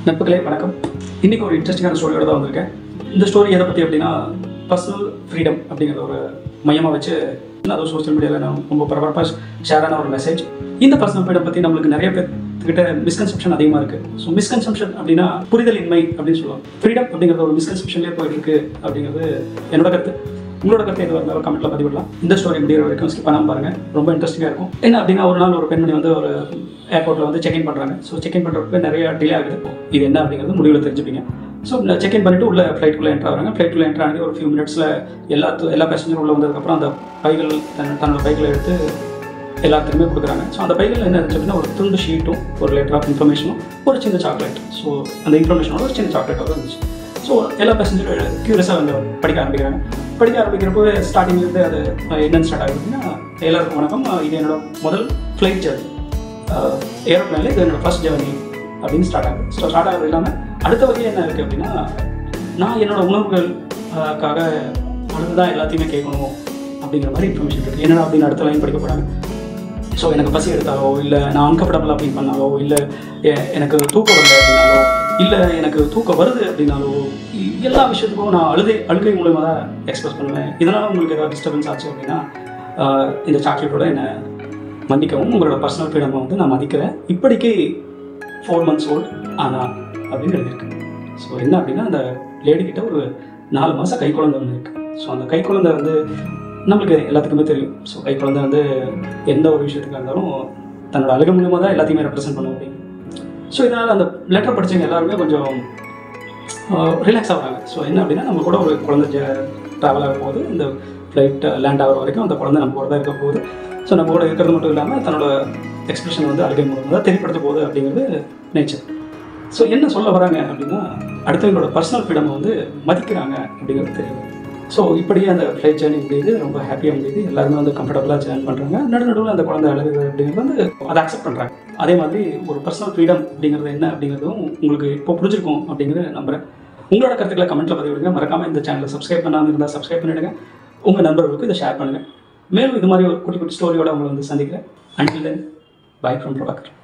நட்புகளே வணக்கம் இன்றைக்கி ஒரு இன்ட்ரெஸ்டிங்கான ஸ்டோரியோட தான் வந்திருக்கேன் இந்த ஸ்டோரி எதை பற்றி அப்படின்னா பர்சனல் ஃப்ரீடம் அப்படிங்கிற ஒரு மையமாக வச்சு அதுவும் சோஷியல் மீடியாவில் நான் ரொம்ப பரபரப்பாக ஷேரான ஒரு மெசேஜ் இந்த பர்சனல் ஃப்ரீடம் பற்றி நம்மளுக்கு நிறைய பேர்கிட்ட மிஸ்கன்செப்ஷன் அதிகமாக இருக்குது ஸோ மிஸ்கன்செப்ஷன் அப்படின்னா புரிதல் இன்மை அப்படின்னு சொல்லுவாங்க ஃப்ரீடம் அப்படிங்கிறது ஒரு மிஸ்கன்செப்ஷன்லேயே போயிட்டு இருக்கு அப்படிங்கிறது என்னோட கருத்து உங்களோட கருத்து எதுவாக இருந்தாலும் கமெண்ட்ல பதிவிடலாம் இந்த ஸ்டோரி முடிகிற வரைக்கும் ஸ்கிப் பண்ணாமல் பாருங்க ரொம்ப இன்ட்ரெஸ்டிங்காக இருக்கும் என்ன அப்படின்னா ஒரு நாள் ஒரு பெண்மணி வந்து ஒரு ஏர்போர்ட்டில் வந்து செக்இன் பண்ணுறாங்க ஸோ செக்இன் பண்ணுறதுக்கு நிறைய டிலே ஆகுது இது என்ன அப்படிங்கிறது முடிவில் தெரிஞ்சுப்பீங்க ஸோ செக்இன் பண்ணிட்டு உள்ள ஃப்ளைட்டுக்குள்ளே என்ட்ரு ஆகிறாங்க ஃப்ளைட்டுக்குள்ளே என்ட்ரு ஆனது ஒரு ஃபியூ மினிட்ஸில் எல்லா எல்லா பேசஞ்சரும் உள்ள வந்ததுக்கப்புறம் அந்த பைகள் தன் தன்னோட பைக்கில் எடுத்து எல்லாத்துக்குமே கொடுக்குறாங்க ஸோ அந்த பைகளில் என்ன இருந்துச்சு அப்படின்னா ஒரு துண்டு ஷீட்டும் ஒரு லெட்டர் ஆஃப் இன்ஃபர்மேஷனும் ஒரு சின்ன சாக்லேட் ஸோ அந்த இன்ஃபர்மேஷனோட ஒரு சின்ன சாக்லேட்டோட இருந்துச்சு ஸோ எல்லா பேசஞ்சரும் க்யூரியஸாக வந்து படிக்க ஆரம்பிக்கிறாங்க படிக்க ஆரம்பிக்கிறப்போ ஸ்டார்டிங்லேருந்து அது என்னென்னு ஸ்டார்ட் ஆகுது அப்படின்னா எல்லாருக்கும் வணக்கம் இது என்னோட முதல் ஃப்ளைட் ஜர்னி ஏரோப்ளைனில் இது என்னோட ஃபர்ஸ்ட் ஜர்னி அப்படின்னு ஸ்டார்ட் ஆகுது ஸோ ஸ்டார்ட் ஆகுது இல்லாமல் அடுத்த வகை என்ன இருக்குது அப்படின்னா நான் என்னோட உணவுகளுக்காக அடுத்து தான் எல்லாத்தையுமே கேட்கணும் அப்படிங்கிற மாதிரி இன்ஃபர்மேஷன் இருக்குது என்னடா அப்படின்னு அடுத்த லைன் படிக்க போகிறாங்க ஸோ எனக்கு பசி எடுத்தாலோ இல்லை நான் அன்கம்ஃபர்டபுள் அப்படின்னு பண்ணாலோ இல்லை எ- எனக்கு தூக்கம் வரல அப்படின்னாலோ இல்லை எனக்கு தூக்கம் வருது அப்படின்னாலோ இ- எல்லா விஷயத்துக்கும் நான் அழுகை அழுகை மூலயமா தான் எக்ஸ்பிரஸ் பண்ணுவேன் இதனால் உங்களுக்கு ஏதாவது டிஸ்டர்பன்ஸ் ஆச்சு அப்படின்னா ஆஹ், இந்த சாக்லேட்டோட என்னை மன்னிக்கவும் உங்களோட பர்சனல் ஃப்ரீடம் வந்து நான் மதிக்கிறேன் இப்படிக்கு ஃபோர் மந்த்ஸ் ஓல்டு ஆனால் அப்படின்னு எழுதியிருக்கு ஸோ என்ன அப்படின்னா அந்த லேடி கிட்ட ஒரு நாலு மாதம் கை குழந்தை ஒன்று இருக்குது ஸோ அந்த கை குழந்தை வந்து நம்மளுக்கு எல்லாத்துக்குமே தெரியும் ஸோ கை குழந்தை வந்து எந்த ஒரு விஷயத்துக்காக இருந்தாலும் தன்னோட அழுக மூலமாக தான் எல்லாத்தையுமே ரெப்ரசென்ட் பண்ணும் அப்படின்னு ஸோ இதனால் அந்த லெட்டர் படித்தவங்க எல்லாருமே கொஞ்சம் ரிலாக்ஸ் ஆகுறாங்க ஸோ என்ன அப்படின்னா நம்ம கூட ஒரு குழந்தை ட்ராவல் ஆக போகுது இந்த ஃப்ளைட் லேண்ட் ஆகிற வரைக்கும் அந்த குழந்தை நம்ம கூட தான் இருக்க போகுது ஸோ நம்ம கூட இருக்கிறது மட்டும் இல்லாமல் தன்னோட எக்ஸ்பிரஷன் வந்து அழுகை மூலமாக தான் தெரியப்படுத்த போகுது அப்படிங்கிறது நேச்சர் ஸோ என்ன சொல்ல வராங்க அப்படின்னா அடுத்தவங்களோட பர்சனல் ஃப்ரீடம் வந்து மதிக்கிறாங்க அப்படிங்கிறது தெரியும் ஸோ இப்படியே அந்த ஃப்ளைட் ஜேர்னி முடியுது ரொம்ப ஹாப்பியாக முடியுது எல்லாருமே வந்து கம்ஃபர்டபுளாக ஜேர்ன் பண்ணுறாங்க நடு நடுவில் அந்த குழந்தை அழுகுது அப்படிங்கிறது வந்து அதை அக்செப்ட் பண்ணுறாங்க அதே மாதிரி ஒரு பர்சனல் ஃப்ரீடம் அப்படிங்கிறது என்ன அப்படிங்கிறதும் உங்களுக்கு இப்போ புரிஞ்சிருக்கும் அப்படிங்கிறத நம்புறேன் உங்களோட கருத்துக்களை கமெண்ட்டில் பதிவிடுங்க மறக்காமல் இந்த சேனலை சப்ஸ்கிரைப் பண்ணாமல் இருந்தால் சப்ஸ்கிரைப் பண்ணிடுங்க உங்கள் நண்பர்களுக்கு இதை ஷேர் பண்ணுங்கள் மேலும் இது மாதிரி ஒரு குட்டி குட்டி ஸ்டோரியோட உங்களை வந்து சந்திக்கிறேன் until then bye from Prabhakar